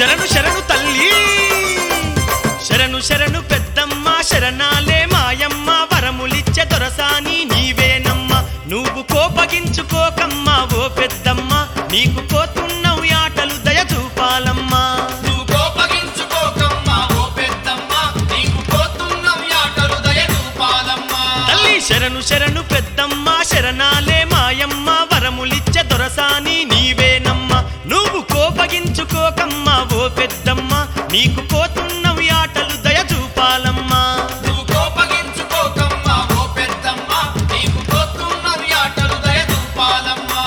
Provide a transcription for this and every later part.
శరణు శరణు తల్లి శరణు శరణు పెద్దమ్మ శరణాలే మాయమ్మ వరములిచ్చే దొరసాని నీవేనమ్మ నువ్వు కోపగించుకోకమ్మా ఓ పెద్దమ్మ నీకు పోతున్నావు ఆటలు దయ చూపాలమ్మా నువ్వు కోపగించుకోకమ్మా ఓ పెద్దమ్మ నీకు పోతున్నాం యాటలు దయ చూపాలమ్మా తల్లి శరణు శరణు పెద్దమ్మ శరణాలే మాయమ్మ వరములిచ్చే దొరసాని నీవేనమ్మ నువ్వు కోపగించుకోకమ్మా ఓ పెద్దమ్మ నీకు పోతున్నావు ఆటలు దయ చూపాలమ్మా నువ్వు కోపగించుకోకమ్మా ఓ పెద్దమ్మ నీకు పోతున్నాం యాటలు దయ చూపాలమ్మా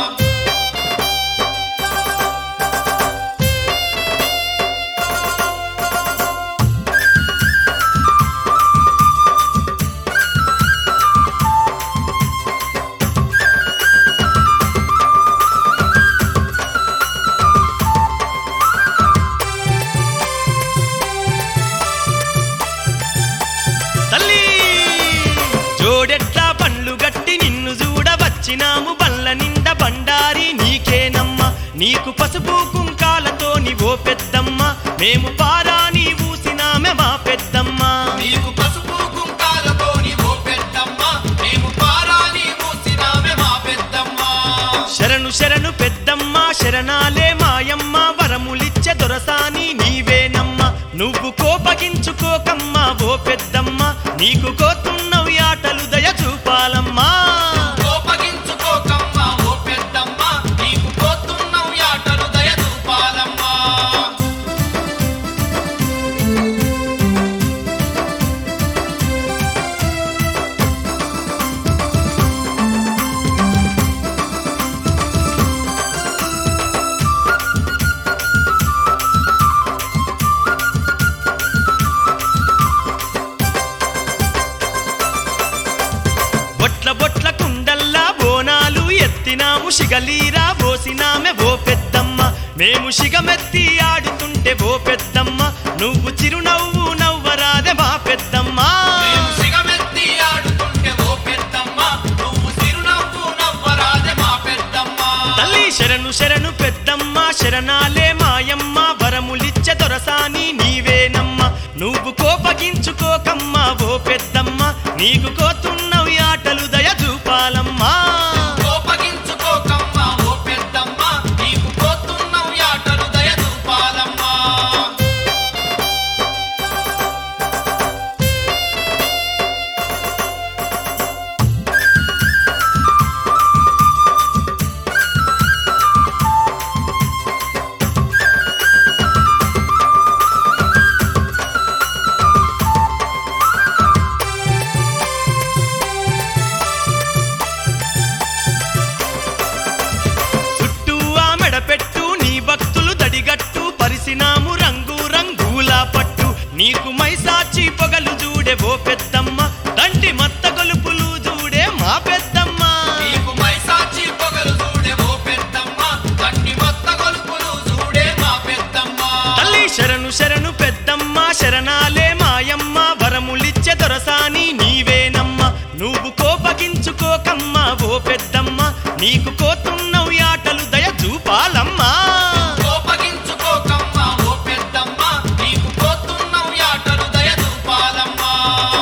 తల్లి జోడెట్లా పండ్లు గట్టి నిన్ను చూడ వచ్చినాము బల్ల నిండ బండారి నీకేనమ్మ నీకు పసుపు కుంకాలతోని ఓ పెద్దమ్మ మేము పారాని ఊసినామె మా పెద్దమ్మ నీకు పసుపు కుంకాలతోని ఓ పెద్దమ్మ మేము పారాని మూసినామె మా పెద్దమ్మ శరణు శరణు పెద్దమ్మ శరణాలే మాయమ్మ వరములిచ్చే దొరసాని నీవేనమ్మ నువ్వు కోపగించుకోకమ్మా ఓ పెద్దమ్మ నీకు కోతున్నవి ఆటలు దయ చూపాలమ్మా కోపగించుకోకమ్మా ఓ పెద్దమ్మ నీకు పోతున్నాం యాటలు దయ చూపాలమ్మా బొట్ల బొట్ల కుండల్లా బోనాలు ఎత్తినాము శిగలీరా పోసినామె ఓ పెద్దమ్మ మేము శిగమెత్తి ఆడుతుంటే ఓ పెద్దమ్మ నువ్వు చిరునవ్వు నవ్వరాదే మా పెద్దమ్మ మేము సిగమెత్తి ఆడుతుంటే ఓ పెద్దమ్మ నువ్వు చిరునవ్వు నవ్వరాదే మా పెద్దమ్మ తల్లి శరణు శరణు పెద్దమ్మ శరణాలే మాయమ్మ వరములిచ్చే దొరసాని నీవేనమ్మ నువ్వు కోపగించుకోకమ్మా ఓ పెద్దమ్మ నీకు కోతున్నవి ఆటలు దయ చూపాలమ్మా కోపగించుకోకమ్మా ఓ పెద్దమ్మ నీకు పోతున్నాం యాటలు దయ చూపాలమ్మా చుట్టూ ఆ మెడపెట్టు నీ భక్తులు దడిగట్టు పరిసినాము రంగు రంగుల పట్టు నీకు మైసాచి పొగలు చూడే ఓ పెద్దమ్మ దంటి మత్త గొలుపులు చూడే మా పెద్దమ్మ నీకు మైసాచి పొగలు చూడే ఓ పెద్దమ్మ గట్టి మొత్త గొలుపులు చూడే మా పెద్దమ్మ తల్లి శరణు శరణు పెద్దమ్మ శరణాలే మాయమ్మ వరములిచ్చే దొరసాని నీవేనమ్మ నువ్వు కోపగించుకోకమ్మా ఓ పెద్దమ్మ నీకు కోతున్నవి ఆటలు దయ చూపాలమ్మా కోపగించుకోకమ్మా ఓ పెద్దమ్మ నీకు పోతున్నాం యాటలు దయ చూపాలమ్మా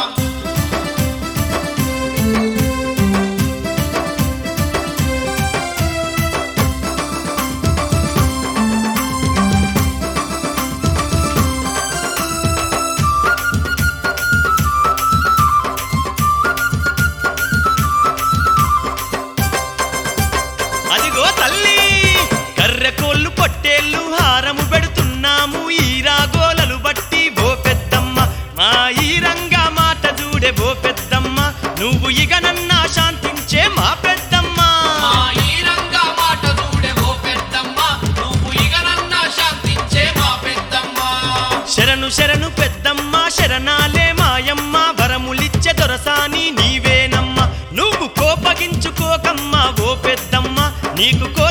అదిగో తల్లి కర్రె కోళ్ళు పొట్టేళ్ళు హారము పెడుతున్నాము ఈ రాగోలలు బట్టి ఓ పెద్దమ్మ మా ఈ రంగా మాట చూడే ఓ పెద్దమ్మ నువ్వు ఇక నన్నా శాంతించే మా పెద్దమ్మ మా ఈ రంగా మాట చూడే ఓ పెద్దమ్మ నువ్వు ఇక నన్న శాంతించే మా పెద్దమ్మ శరణు శరణు పెద్దమ్మ శరణాలే మాయమ్మ వరములిచ్చే దొరసాని నీవేనమ్మ నువ్వు కోపగించుకోకమ్మా ఓ పెద్దమ్మ నీకు కో